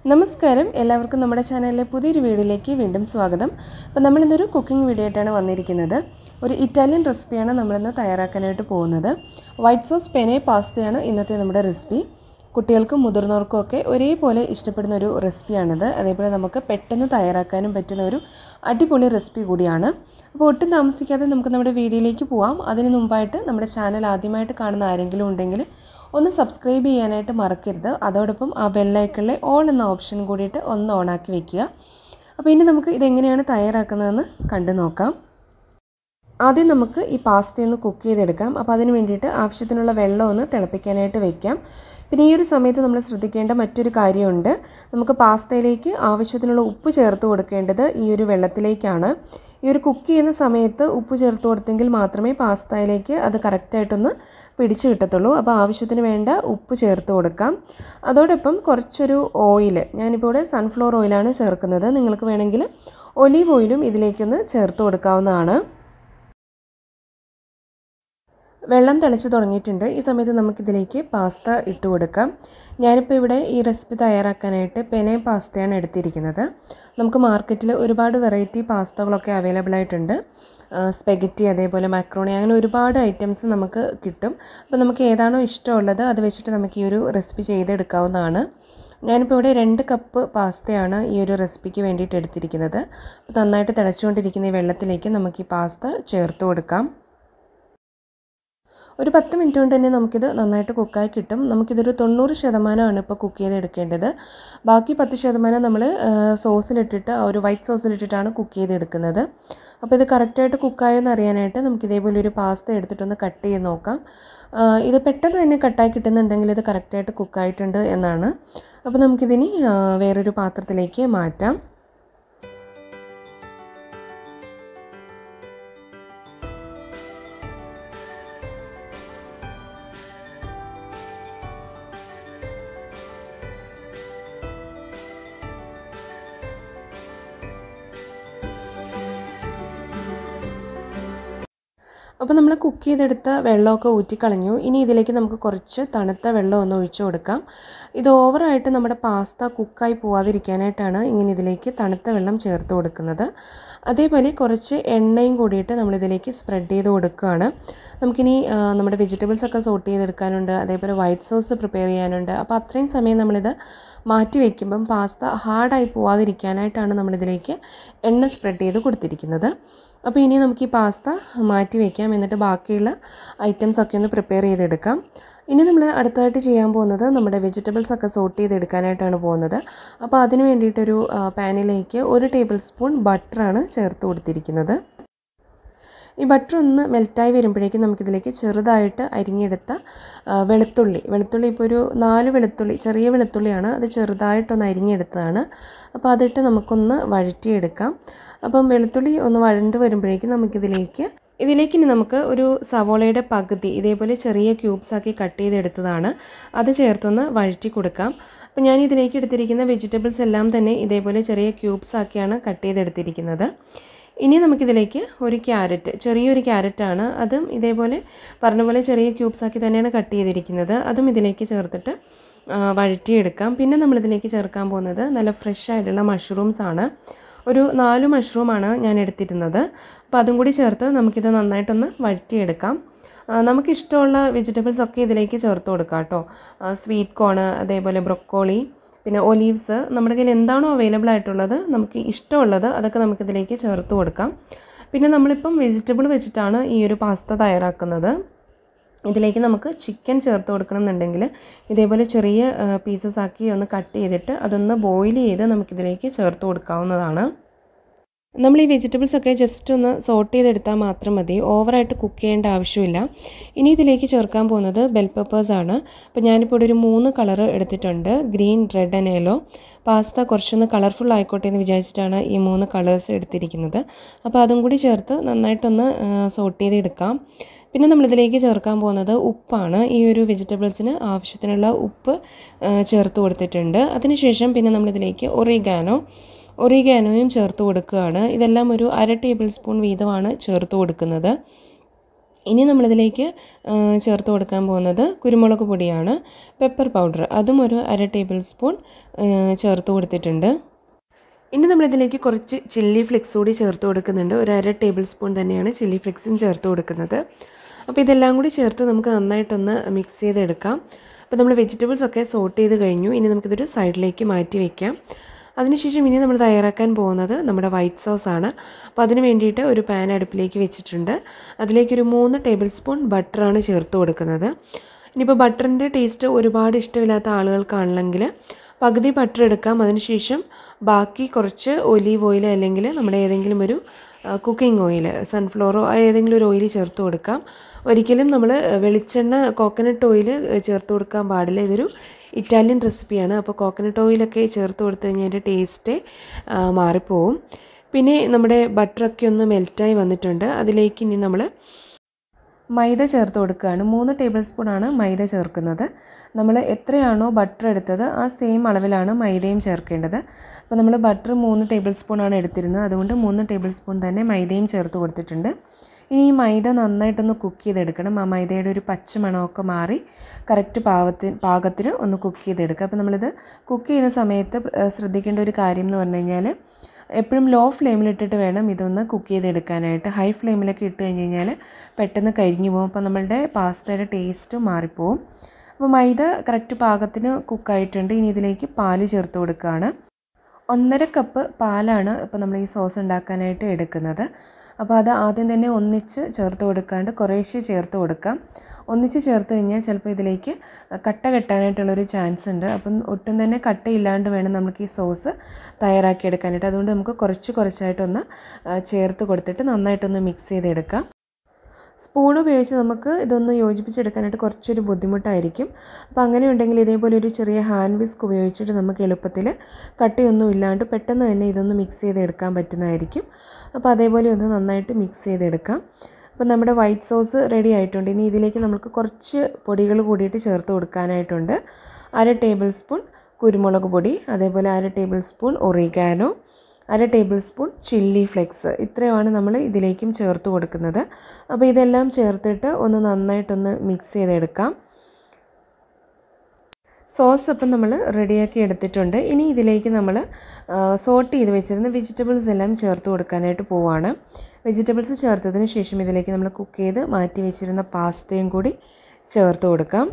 നമസ്കാരം എല്ലാവർക്കും നമ്മുടെ ചാനലിലെ പുതിയൊരു വീഡിയോയിലേക്ക് വീണ്ടും സ്വാഗതം അപ്പോൾ നമ്മളിന്നൊരു കുക്കിംഗ് വീഡിയോ ആയിട്ടാണ് വന്നിരിക്കുന്നത് ഒരു ഇറ്റാലിയൻ റെസിപ്പിയാണ് നമ്മളിന്ന് തയ്യാറാക്കാനായിട്ട് പോകുന്നത് വൈറ്റ് സോസ് പെനെ പാസ്തയാണ് ഇന്നത്തെ നമ്മുടെ റെസിപ്പി കുട്ടികൾക്കും മുതിർന്നവർക്കും ഒക്കെ ഒരേപോലെ ഇഷ്ടപ്പെടുന്ന ഒരു റെസിപ്പിയാണിത് അതേപോലെ നമുക്ക് പെട്ടെന്ന് തയ്യാറാക്കാനും പറ്റുന്ന ഒരു അടിപൊളി റെസിപ്പി കൂടിയാണ് അപ്പോൾ ഒട്ടും താമസിക്കാതെ നമുക്ക് നമ്മുടെ വീഡിയോയിലേക്ക് പോവാം അതിന് മുമ്പായിട്ട് നമ്മുടെ ചാനൽ ആദ്യമായിട്ട് കാണുന്ന ആരെങ്കിലും ഉണ്ടെങ്കിൽ ഒന്ന് സബ്സ്ക്രൈബ് ചെയ്യാനായിട്ട് മറക്കരുത് അതോടൊപ്പം ആ ബെല്ലൈക്കണിലെ ഓൾ എന്ന ഓപ്ഷൻ കൂടിയിട്ട് ഒന്ന് ഓണാക്കി വെക്കുക അപ്പോൾ ഇനി നമുക്ക് ഇതെങ്ങനെയാണ് തയ്യാറാക്കുന്നതെന്ന് കണ്ടു നോക്കാം ആദ്യം നമുക്ക് ഈ പാസ്തയൊന്ന് കുക്ക് ചെയ്തെടുക്കാം അപ്പോൾ അതിന് വേണ്ടിയിട്ട് ആവശ്യത്തിനുള്ള വെള്ളം ഒന്ന് തിളപ്പിക്കാനായിട്ട് വെക്കാം പിന്നെ ഈ ഒരു സമയത്ത് നമ്മൾ ശ്രദ്ധിക്കേണ്ട മറ്റൊരു കാര്യമുണ്ട് നമുക്ക് പാസ്തയിലേക്ക് ആവശ്യത്തിനുള്ള ഉപ്പ് ചേർത്ത് കൊടുക്കേണ്ടത് ഈ ഒരു വെള്ളത്തിലേക്കാണ് ഈ ഒരു കുക്ക് ചെയ്യുന്ന സമയത്ത് ഉപ്പ് ചേർത്ത് കൊടുത്തെങ്കിൽ മാത്രമേ പാസ്തയിലേക്ക് അത് കറക്റ്റായിട്ടൊന്ന് പിടിച്ച് കിട്ടത്തുള്ളൂ അപ്പോൾ ആവശ്യത്തിന് വേണ്ട ഉപ്പ് ചേർത്ത് കൊടുക്കാം അതോടൊപ്പം കുറച്ചൊരു ഓയിൽ ഞാനിപ്പോൾ ഇവിടെ സൺഫ്ലവർ ഓയിലാണ് ചേർക്കുന്നത് നിങ്ങൾക്ക് വേണമെങ്കിൽ ഒലീവ് ഓയിലും ഇതിലേക്കൊന്ന് ചേർത്ത് കൊടുക്കാവുന്നതാണ് വെള്ളം തിളച്ച് തുടങ്ങിയിട്ടുണ്ട് ഈ സമയത്ത് നമുക്കിതിലേക്ക് പാസ്ത ഇട്ട് കൊടുക്കാം ഞാനിപ്പോൾ ഇവിടെ ഈ റെസിപ്പി തയ്യാറാക്കാനായിട്ട് പെനെ പാസ്തയാണ് എടുത്തിരിക്കുന്നത് നമുക്ക് മാർക്കറ്റിൽ ഒരുപാട് വെറൈറ്റി പാസ്തകളൊക്കെ അവൈലബിൾ ആയിട്ടുണ്ട് സ്പെഗറ്റി അതേപോലെ മാക്രോണി അങ്ങനെ ഒരുപാട് ഐറ്റംസ് നമുക്ക് കിട്ടും അപ്പോൾ നമുക്ക് ഏതാണോ ഇഷ്ടമുള്ളത് അത് വെച്ചിട്ട് നമുക്ക് ഈ ഒരു റെസിപ്പി ചെയ്തെടുക്കാവുന്നതാണ് ഞാനിപ്പോൾ ഇവിടെ രണ്ട് കപ്പ് പാസ്തയാണ് ഈ ഒരു റെസിപ്പിക്ക് വേണ്ടിയിട്ട് എടുത്തിരിക്കുന്നത് അപ്പോൾ നന്നായിട്ട് തിളച്ചുകൊണ്ടിരിക്കുന്ന ഈ വെള്ളത്തിലേക്ക് നമുക്ക് ഈ പാസ്ത ചേർത്ത് കൊടുക്കാം ഒരു പത്ത് മിനിറ്റ് കൊണ്ട് തന്നെ നമുക്കിത് നന്നായിട്ട് കുക്കായി കിട്ടും നമുക്കിതൊരു തൊണ്ണൂറ് ശതമാനമാണ് ഇപ്പോൾ കുക്ക് ചെയ്തെടുക്കേണ്ടത് ബാക്കി പത്ത് ശതമാനം നമ്മൾ സോസിലിട്ടിട്ട് ആ ഒരു വൈറ്റ് സോസിലിട്ടിട്ടാണ് കുക്ക് ചെയ്തെടുക്കുന്നത് അപ്പോൾ ഇത് കറക്റ്റായിട്ട് കുക്കായോ എന്ന് അറിയാനായിട്ട് നമുക്ക് ഇതേപോലെ ഒരു പാസ്ത എടുത്തിട്ടൊന്ന് കട്ട് ചെയ്ത് നോക്കാം ഇത് പെട്ടെന്ന് തന്നെ കട്ടായി കിട്ടുന്നുണ്ടെങ്കിൽ ഇത് കറക്റ്റായിട്ട് കുക്കായിട്ടുണ്ട് എന്നാണ് അപ്പോൾ നമുക്കിതിനി വേറൊരു പാത്രത്തിലേക്ക് മാറ്റാം അപ്പോൾ നമ്മൾ കുക്ക് ചെയ്തെടുത്ത വെള്ളമൊക്കെ ഊറ്റിക്കളഞ്ഞു ഇനി ഇതിലേക്ക് നമുക്ക് കുറച്ച് തണുത്ത വെള്ളം ഒന്ന് ഒഴിച്ചു കൊടുക്കാം ഇത് ഓവറായിട്ട് നമ്മുടെ പാസ്ത കുക്കായി പോവാതിരിക്കാനായിട്ടാണ് ഇങ്ങനെ ഇതിലേക്ക് തണുത്ത വെള്ളം ചേർത്ത് കൊടുക്കുന്നത് അതേപോലെ കുറച്ച് എണ്ണയും കൂടിയിട്ട് നമ്മളിതിലേക്ക് സ്പ്രെഡ് ചെയ്ത് കൊടുക്കുകയാണ് നമുക്കിനി നമ്മുടെ വെജിറ്റബിൾസ് ഒക്കെ സോട്ട് ചെയ്തെടുക്കാനുണ്ട് അതേപോലെ വൈറ്റ് സോസ് പ്രിപ്പയർ ചെയ്യാനുണ്ട് അപ്പോൾ അത്രയും സമയം നമ്മളിത് മാറ്റി വയ്ക്കുമ്പം പാസ്ത ഹാർഡായി പോവാതിരിക്കാനായിട്ടാണ് നമ്മളിതിലേക്ക് എണ്ണ സ്പ്രെഡ് ചെയ്ത് കൊടുത്തിരിക്കുന്നത് അപ്പോൾ ഇനി നമുക്ക് ഈ പാസ്ത മാറ്റി വയ്ക്കാം എന്നിട്ട് ബാക്കിയുള്ള ഐറ്റംസ് ഒക്കെ ഒന്ന് പ്രിപ്പയർ ചെയ്തെടുക്കാം ഇനി നമ്മൾ അടുത്തതായിട്ട് ചെയ്യാൻ പോകുന്നത് നമ്മുടെ വെജിറ്റബിൾസ് ഒക്കെ സോട്ട് ചെയ്തെടുക്കാനായിട്ടാണ് പോകുന്നത് അപ്പോൾ അതിന് വേണ്ടിയിട്ടൊരു പാനിലേക്ക് ഒരു ടേബിൾ സ്പൂൺ ബട്ടറാണ് ചേർത്ത് കൊടുത്തിരിക്കുന്നത് ഈ ബട്ടർ ഒന്ന് മെൽറ്റായി വരുമ്പോഴേക്കും നമുക്കിതിലേക്ക് ചെറുതായിട്ട് അരിഞ്ഞെടുത്ത വെളുത്തുള്ളി വെളുത്തുള്ളി ഇപ്പോൾ ഒരു നാല് വെളുത്തുള്ളി ചെറിയ വെളുത്തുള്ളിയാണ് അത് ചെറുതായിട്ടൊന്ന് അരിഞ്ഞെടുത്തതാണ് അപ്പോൾ അതിട്ട് നമുക്കൊന്ന് വഴറ്റിയെടുക്കാം അപ്പം വെളുത്തുള്ളി ഒന്ന് വഴണ്ട് വരുമ്പോഴേക്കും നമുക്കിതിലേക്ക് ഇതിലേക്ക് ഇനി നമുക്ക് ഒരു സവോളയുടെ പകുതി ഇതേപോലെ ചെറിയ ക്യൂബ്സ് ആക്കി കട്ട് ചെയ്തെടുത്തതാണ് അത് ചേർത്തൊന്ന് വഴറ്റി കൊടുക്കാം അപ്പോൾ ഞാൻ ഇതിലേക്ക് എടുത്തിരിക്കുന്ന വെജിറ്റബിൾസ് എല്ലാം തന്നെ ഇതേപോലെ ചെറിയ ക്യൂബ്സ് ആക്കിയാണ് കട്ട് ചെയ്തെടുത്തിരിക്കുന്നത് ഇനി നമുക്കിതിലേക്ക് ഒരു ക്യാരറ്റ് ചെറിയൊരു ക്യാരറ്റാണ് അതും ഇതേപോലെ പറഞ്ഞ പോലെ ചെറിയ ക്യൂബ്സ് ആക്കി തന്നെയാണ് കട്ട് ചെയ്തിരിക്കുന്നത് അതും ഇതിലേക്ക് ചേർത്തിട്ട് വഴറ്റിയെടുക്കാം പിന്നെ നമ്മളിതിലേക്ക് ചേർക്കാൻ പോകുന്നത് നല്ല ഫ്രഷ് ആയിട്ടുള്ള മഷ്റൂംസ് ആണ് ഒരു നാല് മഷ്റൂമാണ് ഞാൻ എടുത്തിരുന്നത് അപ്പോൾ അതും കൂടി ചേർത്ത് നമുക്കിത് നന്നായിട്ടൊന്ന് വഴറ്റിയെടുക്കാം നമുക്കിഷ്ടമുള്ള വെജിറ്റബിൾസ് ഒക്കെ ഇതിലേക്ക് ചേർത്ത് കൊടുക്കാം കേട്ടോ സ്വീറ്റ് കോണ് അതേപോലെ ബ്രൊക്കോളി പിന്നെ ഒലീവ്സ് നമ്മുടെ കയ്യിൽ എന്താണോ അവൈലബിൾ ആയിട്ടുള്ളത് നമുക്ക് ഇഷ്ടമുള്ളത് അതൊക്കെ നമുക്കിതിലേക്ക് ചേർത്ത് കൊടുക്കാം പിന്നെ നമ്മളിപ്പം വെജിറ്റബിൾ വെച്ചിട്ടാണ് ഈ ഒരു പാസ്ത തയ്യാറാക്കുന്നത് ഇതിലേക്ക് നമുക്ക് ചിക്കൻ ചേർത്ത് കൊടുക്കണം എന്നുണ്ടെങ്കിൽ ഇതേപോലെ ചെറിയ പീസസ് ആക്കി ഒന്ന് കട്ട് ചെയ്തിട്ട് അതൊന്ന് ബോയിൽ ചെയ്ത് നമുക്കിതിലേക്ക് ചേർത്ത് കൊടുക്കാവുന്നതാണ് നമ്മൾ ഈ വെജിറ്റബിൾസ് ഒക്കെ ജസ്റ്റ് ഒന്ന് സോട്ട് ചെയ്തെടുത്താൽ മാത്രം മതി ഓവറായിട്ട് കുക്ക് ചെയ്യേണ്ട ആവശ്യമില്ല ഇനി ഇതിലേക്ക് ചേർക്കാൻ പോകുന്നത് ബെൽ പെപ്പേഴ്സ് ആണ് അപ്പോൾ ഞാനിപ്പോൾ ഇവിടെ ഒരു മൂന്ന് കളർ എടുത്തിട്ടുണ്ട് green red and yellow pasta കുറച്ചൊന്ന് കളർഫുൾ ആയിക്കോട്ടെ എന്ന് വിചാരിച്ചിട്ടാണ് ഈ മൂന്ന് കളേഴ്സ് എടുത്തിരിക്കുന്നത് അപ്പോൾ അതും കൂടി ചേർത്ത് നന്നായിട്ടൊന്ന് സോട്ട് ചെയ്തെടുക്കാം പിന്നെ നമ്മളിതിലേക്ക് ചേർക്കാൻ പോകുന്നത് ഉപ്പാണ് ഈ ഒരു വെജിറ്റബിൾസിന് ആവശ്യത്തിനുള്ള ഉപ്പ് ചേർത്ത് കൊടുത്തിട്ടുണ്ട് അതിനുശേഷം പിന്നെ നമ്മളിതിലേക്ക് ഒറിഗാനോ ഒറിഗാനോയും ചേർത്ത് കൊടുക്കുകയാണ് ഇതെല്ലാം ഒരു അര ടേബിൾ സ്പൂൺ വീതമാണ് ചേർത്ത് കൊടുക്കുന്നത് ഇനി നമ്മളിതിലേക്ക് ചേർത്ത് കൊടുക്കാൻ പോകുന്നത് കുരുമുളക് പൊടിയാണ് പെപ്പർ പൗഡർ അതും ഒരു അര ടേബിൾ സ്പൂൺ ചേർത്ത് കൊടുത്തിട്ടുണ്ട് ഇനി നമ്മളിതിലേക്ക് കുറച്ച് ചില്ലി ഫ്ലെക്സ് കൂടി ചേർത്ത് കൊടുക്കുന്നുണ്ട് ഒരു അര ടേബിൾ സ്പൂൺ തന്നെയാണ് ചില്ലി ഫ്ലെക്സും ചേർത്ത് കൊടുക്കുന്നത് അപ്പോൾ ഇതെല്ലാം കൂടി ചേർത്ത് നമുക്ക് നന്നായിട്ടൊന്ന് മിക്സ് ചെയ്തെടുക്കാം അപ്പോൾ നമ്മൾ വെജിറ്റബിൾസ് ഒക്കെ സോട്ട് ചെയ്ത് കഴിഞ്ഞു ഇനി നമുക്കിതൊരു സൈഡിലേക്ക് മാറ്റി വയ്ക്കാം അതിനുശേഷം ഇനി നമ്മൾ തയ്യാറാക്കാൻ പോകുന്നത് നമ്മുടെ വൈറ്റ് സോസ് ആണ് അപ്പോൾ അതിന് വേണ്ടിയിട്ട് ഒരു പാൻ അടുപ്പിലേക്ക് വെച്ചിട്ടുണ്ട് അതിലേക്കൊരു മൂന്ന് ടേബിൾ സ്പൂൺ ബട്ടറാണ് ചേർത്ത് കൊടുക്കുന്നത് ഇനിയിപ്പോൾ ബട്ടറിൻ്റെ ടേസ്റ്റ് ഒരുപാട് ഇഷ്ടമില്ലാത്ത ആളുകൾക്കാണെങ്കിൽ പകുതി ബട്ടർ എടുക്കാം അതിനുശേഷം ബാക്കി കുറച്ച് ഒലീവ് ഓയിൽ അല്ലെങ്കിൽ നമ്മുടെ ഏതെങ്കിലും ഒരു കുക്കിംഗ് ഓയിൽ സൺഫ്ലവറോ ഏതെങ്കിലും ഒരു ഓയിൽ ചേർത്ത് കൊടുക്കാം ഒരിക്കലും നമ്മൾ വെളിച്ചെണ്ണ കോക്കനട്ട് ഓയിൽ ചേർത്ത് കൊടുക്കാൻ പാടില്ല ഇതൊരു ഇറ്റാലിയൻ റെസിപ്പിയാണ് അപ്പോൾ കോക്കനട്ട് ഓയിലൊക്കെ ചേർത്ത് കൊടുത്തു കഴിഞ്ഞാൽ അതിൻ്റെ ടേസ്റ്റ് മാറിപ്പോവും പിന്നെ നമ്മുടെ ബട്ടറൊക്കെ ഒന്ന് മെൽറ്റായി വന്നിട്ടുണ്ട് അതിലേക്ക് ഇനി നമ്മൾ മൈദ ചേർത്ത് കൊടുക്കുകയാണ് മൂന്ന് ടേബിൾ സ്പൂണാണ് മൈദ ചേർക്കുന്നത് നമ്മൾ എത്രയാണോ ബട്ടർ എടുത്തത് ആ സെയിം അളവിലാണ് മൈദയും ചേർക്കേണ്ടത് അപ്പോൾ നമ്മൾ ബട്ടർ മൂന്ന് ടേബിൾ സ്പൂണാണ് എടുത്തിരുന്നത് അതുകൊണ്ട് മൂന്ന് ടേബിൾ സ്പൂൺ തന്നെ മൈദയും ചേർത്ത് കൊടുത്തിട്ടുണ്ട് ഇനി ഈ മൈദ നന്നായിട്ടൊന്ന് കുക്ക് ചെയ്തെടുക്കണം ആ മൈദയുടെ ഒരു പച്ച മണമൊക്കെ മാറി കറക്റ്റ് പാകത്തിന് പാകത്തിന് ഒന്ന് കുക്ക് ചെയ്തെടുക്കുക അപ്പോൾ നമ്മളിത് കുക്ക് ചെയ്യുന്ന സമയത്ത് ശ്രദ്ധിക്കേണ്ട ഒരു കാര്യം എന്ന് പറഞ്ഞു കഴിഞ്ഞാൽ എപ്പോഴും ലോ ഫ്ലെയിമിലിട്ടിട്ട് വേണം ഇതൊന്ന് കുക്ക് ചെയ്തെടുക്കാനായിട്ട് ഹൈ ഫ്ലെയിമിലൊക്കെ ഇട്ട് കഴിഞ്ഞ് കഴിഞ്ഞാൽ പെട്ടെന്ന് കരിഞ്ഞു പോകും അപ്പോൾ നമ്മളുടെ പാസ്തയുടെ ടേസ്റ്റ് മാറിപ്പോവും അപ്പോൾ മൈദ കറക്റ്റ് പാകത്തിന് കുക്കായിട്ടുണ്ട് ഇനി ഇതിലേക്ക് പാല് ചേർത്ത് കൊടുക്കുകയാണ് ഒന്നര കപ്പ് പാലാണ് ഇപ്പോൾ നമ്മൾ ഈ സോസ് ഉണ്ടാക്കാനായിട്ട് എടുക്കുന്നത് അപ്പോൾ അത് ആദ്യം തന്നെ ഒന്നിച്ച് ചേർത്ത് കൊടുക്കാണ്ട് കുറേശ്ശെ ചേർത്ത് കൊടുക്കാം ഒന്നിച്ച് ചേർത്ത് കഴിഞ്ഞാൽ ചിലപ്പോൾ ഇതിലേക്ക് കട്ട കെട്ടാനായിട്ടുള്ളൊരു ചാൻസ് ഉണ്ട് അപ്പം ഒട്ടും തന്നെ കട്ടയില്ലാണ്ട് വേണം നമുക്ക് ഈ സോസ് തയ്യാറാക്കിയെടുക്കാനായിട്ട് അതുകൊണ്ട് നമുക്ക് കുറച്ച് കുറച്ചായിട്ടൊന്ന് ചേർത്ത് കൊടുത്തിട്ട് നന്നായിട്ടൊന്ന് മിക്സ് ചെയ്തെടുക്കാം സ്പൂൺ ഉപയോഗിച്ച് നമുക്ക് ഇതൊന്ന് യോജിപ്പിച്ചെടുക്കാനായിട്ട് കുറച്ചൊരു ബുദ്ധിമുട്ടായിരിക്കും അപ്പോൾ അങ്ങനെ ഉണ്ടെങ്കിൽ ഇതേപോലെ ഒരു ചെറിയ ഹാൻഡ് വിസ്ക് ഉപയോഗിച്ചിട്ട് നമുക്ക് എളുപ്പത്തിൽ കട്ടിയൊന്നും ഇല്ലാണ്ട് പെട്ടെന്ന് തന്നെ ഇതൊന്ന് മിക്സ് ചെയ്തെടുക്കാൻ പറ്റുന്നതായിരിക്കും അപ്പോൾ അതേപോലെ ഒന്ന് നന്നായിട്ട് മിക്സ് ചെയ്തെടുക്കാം അപ്പോൾ നമ്മുടെ വൈറ്റ് സോസ് റെഡി ആയിട്ടുണ്ട് ഇനി ഇതിലേക്ക് നമുക്ക് കുറച്ച് പൊടികൾ കൂടിയിട്ട് ചേർത്ത് കൊടുക്കാനായിട്ടുണ്ട് അര ടേബിൾ സ്പൂൺ കുരുമുളക് പൊടി അതേപോലെ അര ടേബിൾ സ്പൂൺ ഒറിഗാനോ അര ടേബിൾ സ്പൂൺ ചില്ലി ഫ്ലെക്സ് ഇത്രയുമാണ് നമ്മൾ ഇതിലേക്കും ചേർത്ത് കൊടുക്കുന്നത് അപ്പോൾ ഇതെല്ലാം ചേർത്തിട്ട് ഒന്ന് നന്നായിട്ടൊന്ന് മിക്സ് ചെയ്തെടുക്കാം സോസ് അപ്പം നമ്മൾ റെഡിയാക്കി എടുത്തിട്ടുണ്ട് ഇനി ഇതിലേക്ക് നമ്മൾ സോട്ട് ചെയ്ത് വെച്ചിരുന്ന വെജിറ്റബിൾസ് എല്ലാം ചേർത്ത് കൊടുക്കാനായിട്ട് പോവാണ് വെജിറ്റബിൾസ് ചേർത്തതിന് ശേഷം ഇതിലേക്ക് നമ്മൾ കുക്ക് ചെയ്ത് മാറ്റി വെച്ചിരുന്ന പാസ്തയും കൂടി ചേർത്ത് കൊടുക്കാം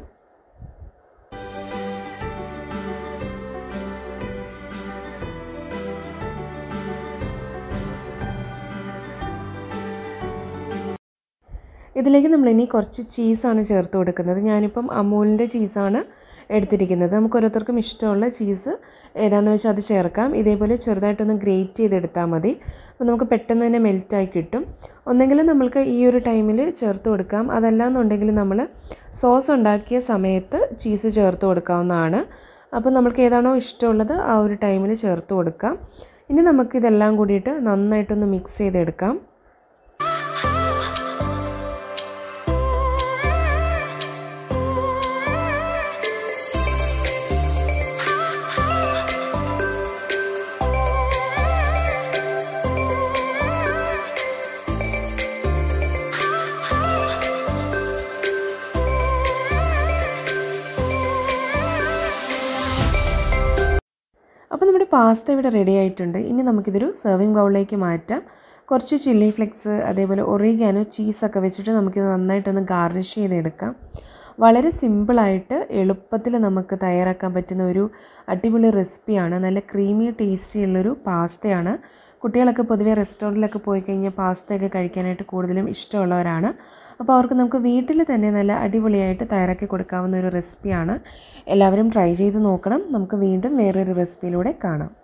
ഇതിലേക്ക് നമ്മളിനി കുറച്ച് ചീസാണ് ചേർത്ത് കൊടുക്കുന്നത് ഞാനിപ്പം അമൂലിൻ്റെ ചീസാണ് എടുത്തിരിക്കുന്നത് നമുക്ക് ഓരോരുത്തർക്കും ഇഷ്ടമുള്ള ചീസ് ഏതാണെന്ന് വെച്ചാൽ അത് ചേർക്കാം ഇതേപോലെ ചെറുതായിട്ടൊന്ന് ഗ്രേറ്റ് ചെയ്തെടുത്താൽ മതി അപ്പോൾ നമുക്ക് പെട്ടെന്ന് തന്നെ മെൽറ്റായി കിട്ടും ഒന്നെങ്കിൽ നമ്മൾക്ക് ഈ ഒരു ടൈമിൽ ചേർത്ത് കൊടുക്കാം അതല്ല എന്നുണ്ടെങ്കിൽ നമ്മൾ സോസ് ഉണ്ടാക്കിയ സമയത്ത് ചീസ് ചേർത്ത് കൊടുക്കാവുന്നതാണ് അപ്പോൾ നമുക്ക് ഏതാണോ ഇഷ്ടമുള്ളത് ആ ഒരു ടൈമിൽ ചേർത്ത് കൊടുക്കാം ഇനി നമുക്കിതെല്ലാം കൂടിയിട്ട് നന്നായിട്ടൊന്ന് മിക്സ് ചെയ്തെടുക്കാം അപ്പോൾ നമ്മുടെ പാസ്ത ഇവിടെ റെഡി ആയിട്ടുണ്ട് ഇനി നമുക്കിതൊരു സെർവിങ് ബൗളിലേക്ക് മാറ്റാം കുറച്ച് ചില്ലി ഫ്ലെക്സ് അതേപോലെ ഒറിഗാനോ ചീസൊക്കെ വെച്ചിട്ട് നമുക്കിത് നന്നായിട്ടൊന്ന് ഗാർണിഷ് ചെയ്തെടുക്കാം വളരെ സിമ്പിളായിട്ട് എളുപ്പത്തിൽ നമുക്ക് തയ്യാറാക്കാൻ പറ്റുന്ന ഒരു അടിപൊളി റെസിപ്പിയാണ് നല്ല ക്രീമി ടേസ്റ്റി ഉള്ളൊരു പാസ്തയാണ് കുട്ടികളൊക്കെ പൊതുവെ റെസ്റ്റോറൻറ്റിലൊക്കെ പോയി കഴിഞ്ഞാൽ പാസ്തയൊക്കെ കഴിക്കാനായിട്ട് കൂടുതലും ഇഷ്ടമുള്ളവരാണ് അപ്പോൾ അവർക്ക് നമുക്ക് വീട്ടിൽ തന്നെ നല്ല അടിപൊളിയായിട്ട് തയ്യാറാക്കി കൊടുക്കാവുന്ന ഒരു റെസിപ്പിയാണ് എല്ലാവരും ട്രൈ ചെയ്ത് നോക്കണം നമുക്ക് വീണ്ടും വേറൊരു റെസിപ്പിയിലൂടെ കാണാം